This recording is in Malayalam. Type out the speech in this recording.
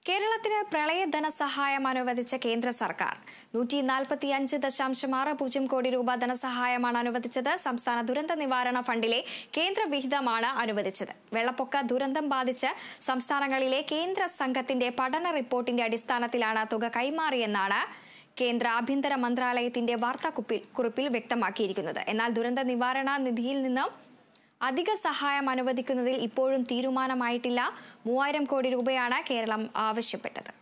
കേരളത്തിന് പ്രളയ ധനസഹായം അനുവദിച്ച കേന്ദ്ര സർക്കാർ നൂറ്റി നാൽപ്പത്തി അഞ്ച് ദശാംശം ആറ് പൂജ്യം കോടി രൂപ ധനസഹായമാണ് അനുവദിച്ചത് സംസ്ഥാന ദുരന്ത നിവാരണ ഫണ്ടിലെ കേന്ദ്ര വിഹിതമാണ് അനുവദിച്ചത് വെള്ളപ്പൊക്ക ദുരന്തം ബാധിച്ച് സംസ്ഥാനങ്ങളിലെ കേന്ദ്ര സംഘത്തിന്റെ പഠന റിപ്പോർട്ടിന്റെ അടിസ്ഥാനത്തിലാണ് തുക കൈമാറിയെന്നാണ് കേന്ദ്ര ആഭ്യന്തര മന്ത്രാലയത്തിന്റെ വാർത്താക്കുപ്പിൽ കുറിപ്പിൽ വ്യക്തമാക്കിയിരിക്കുന്നത് എന്നാൽ ദുരന്ത നിവാരണ നിധിയിൽ നിന്നും അധിക സഹായം അനുവദിക്കുന്നതിൽ ഇപ്പോഴും തീരുമാനമായിട്ടില്ല മൂവായിരം കോടി രൂപയാണ് കേരളം ആവശ്യപ്പെട്ടത്